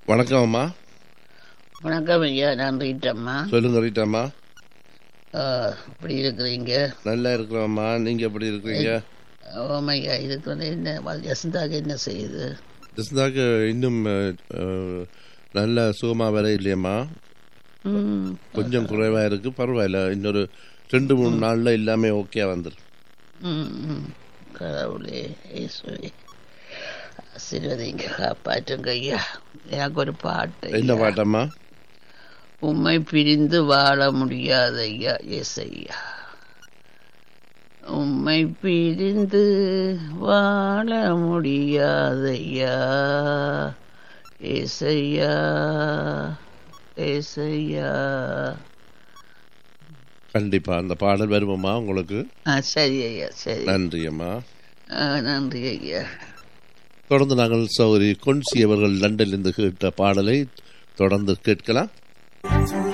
வணக்கம் அம்மா வணக்கம் ஐயா நான் ரீட்டம்மா சொல்லுங்க ரீட்டாம்மா ஆ, இப்படி இருக்கிறீங்க நல்லா இருக்கிறோம்மா நீங்க எப்படி இருக்கிறீங்க ஓமையா இதுக்கு வந்து என்ன வசந்தாக என்ன செய்யுது ஜஸ்தாக்கு இன்னும் அஹ், அஹ், நல்ல சுகமா வர இல்லையம்மா ம், கொஞ்சம் குறைவா இருக்கு பரவாயில்ல இன்னொரு ரெண்டு மூணு நாள்ல எல்லாமே ஓகே வந்துடும் ம், ம். கடவுளே ஈஸ்வரி ஆசீர்வதிங்க காப்பாற்றுங்க ஐயா எனக்கு ஒரு பாட்டு என்ன ஐயா. பாட்டம்மா உம்மை பிரிந்து வாழ முடியாது ஐயா எஸ் ஐயா உம்மை பிரிந்து வாழ முடியாதையா ஏசையா ஏசையா கண்டிப்பா அந்த பாடல் வருவோமா உங்களுக்கு ஆ சரி ஐயா சரி நன்றி அம்மா ஆ, நன்றி ஐயா தொடர்ந்து நாங்கள் சௌரி கொன்சி அவர்கள் லண்டனிலிருந்து கேட்ட பாடலை தொடர்ந்து கேட்கலாம்